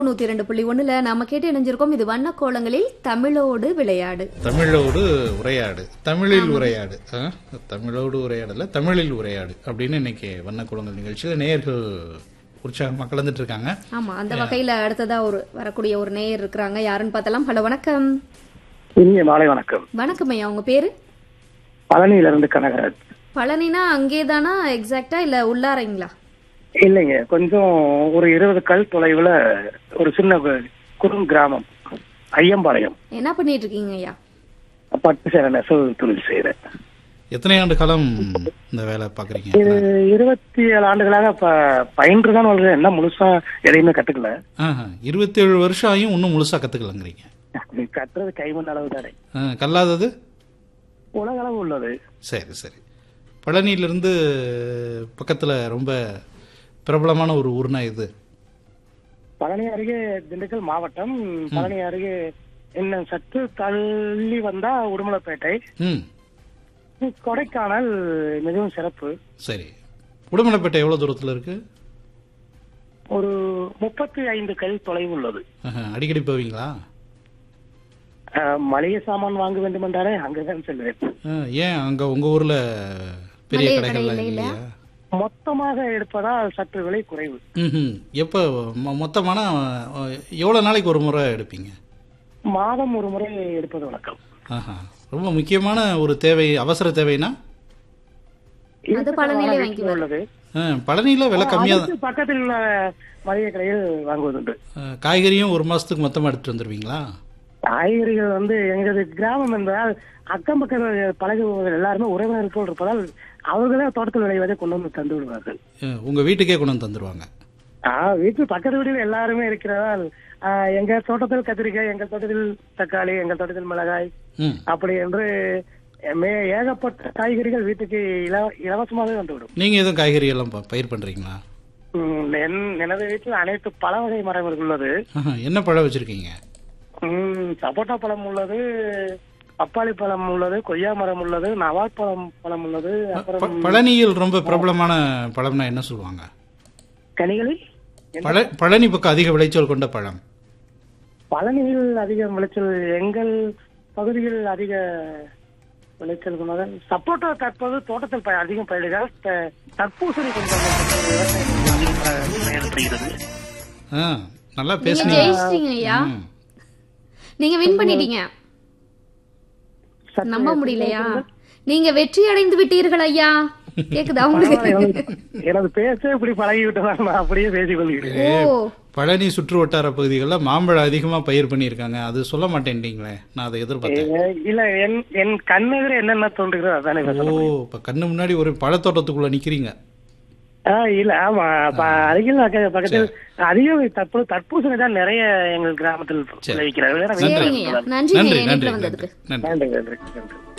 நூத்தி இரண்டு புள்ளி ஒண்ணுல நாம கேட்டு இணைஞ்சிருக்கோம் இது வண்ண கோலங்களில் தமிழோடு விளையாடு தமிழோடு உரையாடு தமிழில் உரையாடு ஆ? தமிழோடு உரையாடல தமிழில் உரையாடு அப்படின்னு இன்னைக்கு வண்ணக்குளங்கள் நிகழ்ச்சியில் நேயர்கள் உற்சாகமாக கலந்துட்டு இருக்காங்க ஆமா அந்த வகையில அடுத்ததா ஒரு வரக்கூடிய ஒரு நேயர் இருக்கிறாங்க யாருன்னு பார்த்தலாம் ஹலோ வணக்கம் இனிய மாலை வணக்கம் வணக்கம் ஐயா உங்க பேரு பழனியிலிருந்து கனகராஜ் பழனினா அங்கேதானா எக்ஸாக்டா இல்ல உள்ளாரைங்களா இல்லைங்க கொஞ்சம் ஒரு இருபது கல் தொலைவுல ஒரு சின்ன கு- குறும் கிராமம் ஐயம்பாளையம் என்ன பண்ணிட்டு இருக்கீங்க ஐயா பட்டு சேர நெசவு தொழில் செய்யறேன் எத்தனை ஆண்டு காலம் இந்த வேலை பார்க்குறீங்க இது இருபத்தி ஏழு ஆண்டுகளாக ப- பயின்று தான் வளர்றேன் என்ன முழுசா எதையுமே கத்துக்கல ஆஹா இருபத்தேழு வருஷம் ஆகியும் இன்னும் முழுசாக கற்றுக்கலங்கிறீங்க கத்துறது கைமண் அளவு தானே கல்லாதது உலக அளவு உள்ளது சரி சரி பழனியிலிருந்து பக்கத்தில் ரொம்ப பிரபலமான ஒரு ஊர்னா இது பழனி அருகே திண்டுக்கல் மாவட்டம் பழனி அருகே என்ன சற்று தள்ளி வந்தா உடுமலைப்பேட்டை ம் கொடைக்கானல் மிகவும் சிறப்பு சரி உடுமலைப்பேட்டை எவ்வளோ தூரத்தில் இருக்கு ஒரு முப்பத்தி ஐந்து கல் தொலைவு உள்ளது ஆஹா, அடிக்கடி போவீங்களா அஹ், மளிகை சாமான் வாங்க வேண்டும் என்றாலே அங்குதான் செல்வேன் ஆ, ஏன் அங்கே உங்கள் ஊரில் பெரிய மளிகை கடைகள்லாம் கடை இல்லையா மொத்தமாக எடுப்பதால் சற்று விலை குறைவு ம் எப்போ மொ- மொத்தமானா எவ்வளோ நாளைக்கு ஒரு முறை எடுப்பீங்க மாதம் ஒரு முறை எடுப்பது வழக்கம் ஆஹா ரொம்ப முக்கியமான ஒரு தேவை அவசர தேவைனா அது பழனியிலே வீட்டில் வாங்கிக்குவாரு. உள்ளது ஆ, பழனியில விலை கம்மியாக அதுக்கு பக்கத்தில் உள்ள மளிகை கடையில் வாங்குவதுண்டு காய்கறியும் ஒரு மாதத்துக்கு மொத்தமாக எடுத்துட்டு வந்துடுவீங்களா காய்கறிகள் வந்து எங்களது கிராமம் என்பதால் அக்கம் பக்கம் பழகுபவர்கள் எல்லாருமே உறவினர்கள் போல் இருப்பதால் அவர்களே தோட்டத்தில் விளைவதை கொண்டு வந்து தந்து விடுவார்கள் உங்கள் வீட்டுக்கே கொண்டு வந்து தந்துடுவாங்க ஆஹ் வீட்டு பக்கத்து வீட்டில் எல்லாருமே இருக்கிறதால் ஆஹ் எங்க தோட்டத்தில் கத்திரிக்காய் எங்க தோட்டத்தில் தக்காளி எங்க தோட்டத்தில் மிளகாய் ம் அப்படி என்று மே ஏகப்பட்ட காய்கறிகள் வீட்டுக்கு இல- இலவசமாகவே வந்துவிடும் நீங்கள் எதுவும் காய்கறி எல்லாம் ப- பயிர் பண்ணுறீங்களா உம், என்- எனது வீட்டில் அனைத்து பல வகை மரங்கள் உள்ளது ஆஹா, என்ன பழம் வச்சுருக்கீங்க உம், சப்போட்டா பழம் உள்ளது பப்பாளி பழம் உள்ளது கொய்யா மரம் உள்ளது நவாப் பழம் பழம் உள்ளது அப்புறம் பழனியில் ரொம்ப பிரபலமான பழம்னா என்ன சொல்லுவாங்க கனிகளில் பழ பழனி பக்கம் அதிக விளைச்சல் கொண்ட பழம் பழனியில் அதிக விளைச்சல் எங்கள் பகுதியில் அதிக விளைச்சல் கொண்டது சப்போட்டா தற்போது தோட்டத்தில் ப- அதிகம் பயிரிடுகிறார் த- தர்பூசணி கொஞ்சம் விவசாயம் பயிரிடப்படுகிறது ஆ நல்லா நீங்க பேசுனீங்க ஜெயிச்சிட்டீங்க ஐயா ம். நீங்க வின் பண்ணிட்டீங்க சற்று நம்ப முடியலையா நீங்க வெற்றி அடைந்து விட்டீர்கள் ஐயா கேக்குதா உங்களுக்கு எனது- எனது பேச்சே இப்படி பழகி விட்டதால் நான் அப்படியே பேசிக் கொள்கிறேன் ஓ பழனி சுற்று வட்டார பகுதிகளில் மாம்பழம் அதிகமாக பயிர் பண்ணியிருக்காங்க அது சொல்ல மாட்டேன்ட்டீங்களே நான் அதை எதிர்பார்த்தேன் ஏ, இல்ல என் என் கண்ணெதிர என்னென்ன தோன்றுகிறதோ அதானே ஓ பேச இப்போ கண்ணு முன்னாடி ஒரு பழத்தோட்டத்துக்குள்ள நிக்கிறீங்க ஆ இல்ல ஆமா ப- அருகில் பக்க- பக்கத்தில் அதிகம் தற்போது தர்பூசணி தான் நிறைய எங்கள் கிராமத்தில் விளைவிக்கிறார்கள் ஏன்னா சரிங்க ஐயா நன்றி நன்றி இணைப்புல நன்றி வந்ததுக்கு நன்றி நன்றி நன்றி நன்றி நன்றி